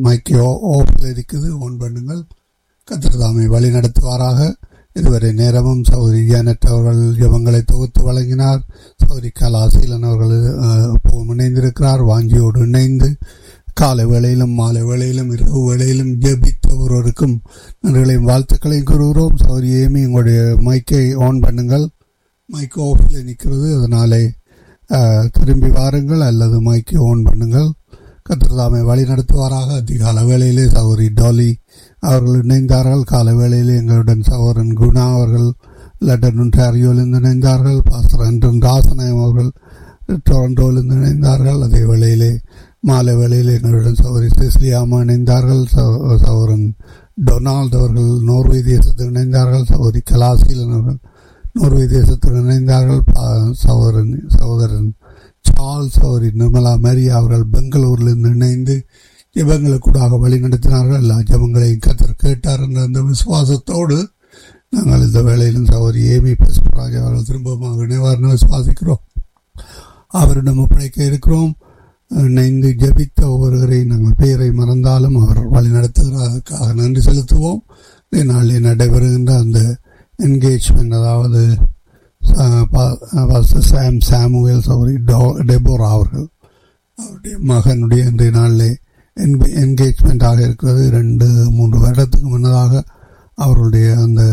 மைக்கு ஓஃபில் இருக்குது ஓன் பண்ணுங்கள் கத்திரதாமை வழி நடத்துவாராக இதுவரை நேரமும் சௌரி ஜானட் அவர்கள் ஜபங்களை தொகுத்து வழங்கினார் சௌரி கலாசீலன் அவர்கள் அஹ், இணைந்திருக்கிறார் வாஞ்சியோடு இணைந்து காலை வேளையிலும் மாலை வேளையிலும் இரவு வேளையிலும் ஜெபித்த ஒருவருக்கும் நன்றிகளையும் வாழ்த்துக்களையும் கூறுகிறோம் சௌரி ஏமி உங்களுடைய மைக்கை ஆன் பண்ணுங்கள் மைக் ஆஃபில் நிற்கிறது அதனாலே அஹ், திரும்பி வாருங்கள் அல்லது மைக்கை ஆன் பண்ணுங்கள் கத்திரதாமை வழி நடத்துவாராக அதிகால வேளையிலே சௌரி டாலி அவர்கள் இணைந்தார்கள் கால வேளையிலே எங்களுடன் சகோதரன் குணா அவர்கள் லண்டன் ஒன்டாரியோவிலிருந்து இணைந்தார்கள் பாஸ்டர் அன்றன் ராசநாயம் அவர்கள் டொரண்டோவிலிருந்து இணைந்தார்கள் அதே வேளையிலே மாலை வேளையில் எங்களுடன் சகோதரி சிஸ்லியாமா இணைந்தார்கள் சகோ- சகோதரன் டொனால்ட் அவர்கள் நோர்வே தேசத்தில் இணைந்தார்கள் சகோதரி கலாசீலன் அவர்கள் நோர்வே தேசத்தில் இணைந்தார்கள் பா- சகோதரன் சகோதரன் சார்ல்ஸ் சகோதரி நிர்மலா மேரி அவர்கள் பெங்களூரிலிருந்து இணைந்து ஜெபங்களுக்கூடாக வழி நடத்தினார்கள் எல்லா ஜெபங்களையும் கத்தர் கேட்டார் என்ற அந்த விசுவாசத்தோடு நாங்கள் இந்த வேளையிலும் சகோதரி ஏமி பசுராஜ் அவர்கள் திரும்பமாக இணைவார்னு விசுவாசிக்கிறோம் அவரிடம் ஒப்படைக்க இருக்கிறோம் இணைந்து ஜெபித்த ஒவ்வொருவரை நாங்கள் பெயரை மறந்தாலும் அவர் வழி நடத்துகிறதற்காக நன்றி செலுத்துவோம் இதே நாளில் நடைபெறுகின்ற அந்த என்கேஜ்மெண்ட் அதாவது ச- பா- pastor Sam Samuel Sowri Deborah அவர்கள் அவருடைய மகனுடைய இன்றைய நாளிலே என்கேஜ்மெண்ட் ஆக இருக்கிறது ரெண்டு மூன்று வருடத்துக்கு முன்னதாக அவர்களுடைய அந்த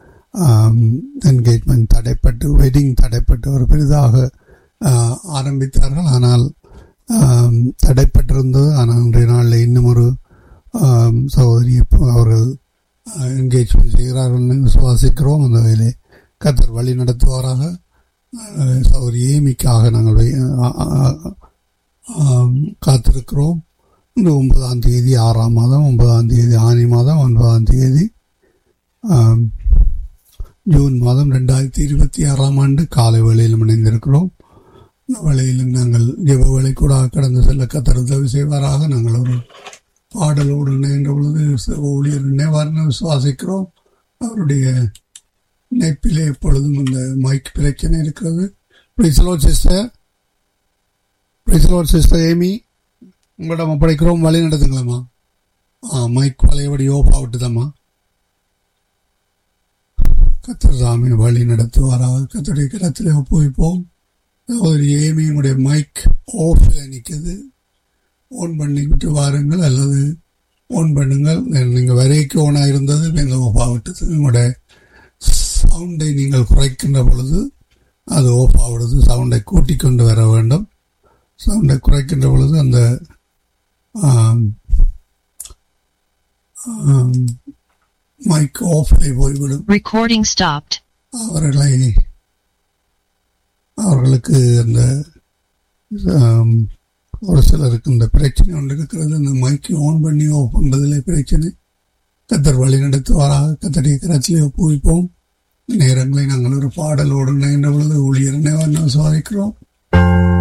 என்கேஜ்மெண்ட் தடைப்பட்டு வெட்டிங் தடைப்பட்டு ஒரு பெரிதாக ஆ, ஆரம்பித்தார்கள் ஆனால் ஆம், தடைப்பட்டிருந்தது ஆனால் இன்றைய நாளில் இன்னும் ஒரு ஆம், சகோதரி இப்போ அவர்கள் என்கேஜ்மெண்ட் செய்கிறார்கள் என்று விசுவாசிக்கிறோம் அந்த வேலை கத்தர் வழி நடத்துவாராக ஆ, சகோதரி ஏமிக்காக நாங்கள் வை- ஆ, ஆ, ஆம், காத்திருக்கிறோம் இன்று ஒன்பதாம் தேதி ஆறாம் மாதம் ஒன்பதாம் தேதி ஆனி மாதம் ஒன்பதாம் தேதி ஆம், ஜூன் மாதம் ரெண்டாயிரத்தி இருபத்தி ஆறாம் ஆண்டு காலை வேளையில் இணைந்திருக்கிறோம் இந்த வேளையில் நாங்கள் ஜெப வேலை கூட கடந்து செல்ல கத்தர் உதவி செய்வாராக நாங்கள் ஒரு பாடலோடு இணைகின்ற பொழுது ச- ஊழியர் நினைவார்னு விசுவாசிக்கிறோம் அவருடைய இணைப்பிலே எப்பொழுதும் இந்த மைக் பிரச்சனை இருக்கிறது பிரைஸ்லோ சிஸ்டர் பிரைஸ்லோ சிஸ்டர் ஏமி உங்களிடம் ஒப்படைக்கிறோம் வழி நடத்துங்களம்மா ஆ மைக் பழையபடி ஓப் ஆகட்டுதாம்மா கத்தர் சாமி வழி நடத்துவாராக கத்தருடைய கிடத்திலே ஒப்புவிப்போம் ஒரு ஏமியினுடைய மைக் ஆஃபில் நிற்குது ஓன் பண்ணிவிட்டு வாருங்கள் அல்லது ஓன் பண்ணுங்கள் நீங்கள் வரைக்கும் ஓனாக இருந்தது நீங்கள் ஓஃப் ஆகிட்டது உங்களுடைய சவுண்டை நீங்கள் குறைக்கின்ற பொழுது அது ஓஃப் ஆகிடுது சவுண்டை கூட்டிக் கொண்டு வர வேண்டும் சவுண்டை குறைக்கின்ற பொழுது அந்த ஆம், ஆம், மைக் ஆஃப்லே போய்விடும் Recording stopped. அவர்களை அவர்களுக்கு அந்த ஆம், ஒரு சிலருக்கு இந்த பிரச்சனை ஒன்று இருக்கிறது இந்த மைக்கை ஆன் பண்ணி ஆஃப் பண்ணுறதுல பிரச்சனை கத்தர் வழி நடத்துவாராக கத்தடைய கரத்திலே ஒப்புவிப்போம் நேரங்களை நாங்கள் ஒரு பாடலோடு நினைந்த பொழுது ஊழியர் நினைவாக விசுவாசிக்கிறோம்